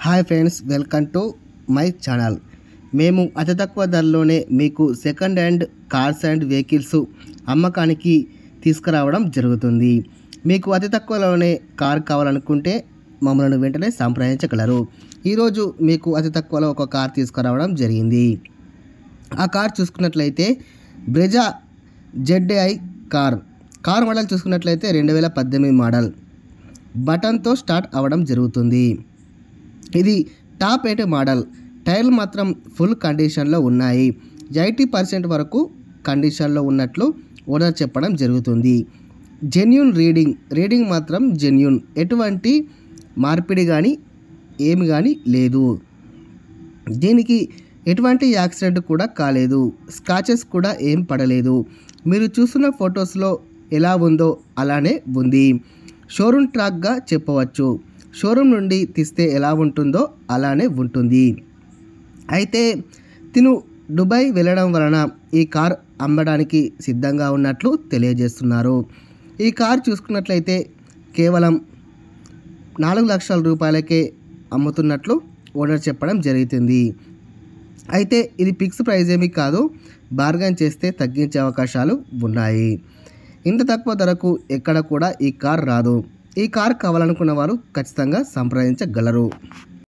hi friends welcome to my channel మేము అతి తక్కువ ధరలోనే మీకు second hand cars and vehicles అమ్మకానికి తీసుకురావడం జరుగుతుంది మీకు అతి తక్కువలోనే కార్ కావాలనుకుంటే మమ్మల్ని వెంటనే సంప్రదించగలరు ఈరోజు మీకు అతి తక్కువలో ఒక కార్ తీసుకురావడం జరిగింది ఆ కార్ చూసుకున్నట్లయితే Brezza ZI car car model చూసుకున్నట్లయితే రెండు వేల పద్దెనిమిది మోడల్ బటన్తో స్టార్ట్ అవ్వడం జరుగుతుంది ఇది టాప్ ఎయిట్ మోడల్ టైర్లు మాత్రం ఫుల్ కండిషన్లో ఉన్నాయి ఎయిటీ పర్సెంట్ వరకు కండిషన్లో ఉన్నట్లు ఓనర్ చెప్పడం జరుగుతుంది జెన్యున్ రీడింగ్ రీడింగ్ మాత్రం జెన్యున్ ఎటువంటి మార్పిడి కానీ ఏమి కానీ లేదు దీనికి ఎటువంటి యాక్సిడెంట్ కూడా కాలేదు స్క్రాచెస్ కూడా ఏం పడలేదు మీరు చూస్తున్న ఫొటోస్లో ఎలా ఉందో అలానే ఉంది షోరూమ్ ట్రాక్గా చెప్పవచ్చు షోరూమ్ నుండి తీస్తే ఎలా ఉంటుందో అలానే ఉంటుంది అయితే తిను దుబాయ్ వెళ్ళడం వలన ఈ కార్ అమ్మడానికి సిద్ధంగా ఉన్నట్లు తెలియజేస్తున్నారు ఈ కార్ చూసుకున్నట్లయితే కేవలం నాలుగు లక్షల రూపాయలకే అమ్ముతున్నట్లు ఓనర్ చెప్పడం జరుగుతుంది అయితే ఇది ఫిక్స్ ప్రైస్ ఏమీ కాదు బార్గెన్ చేస్తే తగ్గించే అవకాశాలు ఉన్నాయి ఇంత తక్కువ ధరకు ఎక్కడ కూడా ఈ కార్ రాదు ఈ కార్ కావాలనుకున్న వారు ఖచ్చితంగా సంప్రదించగలరు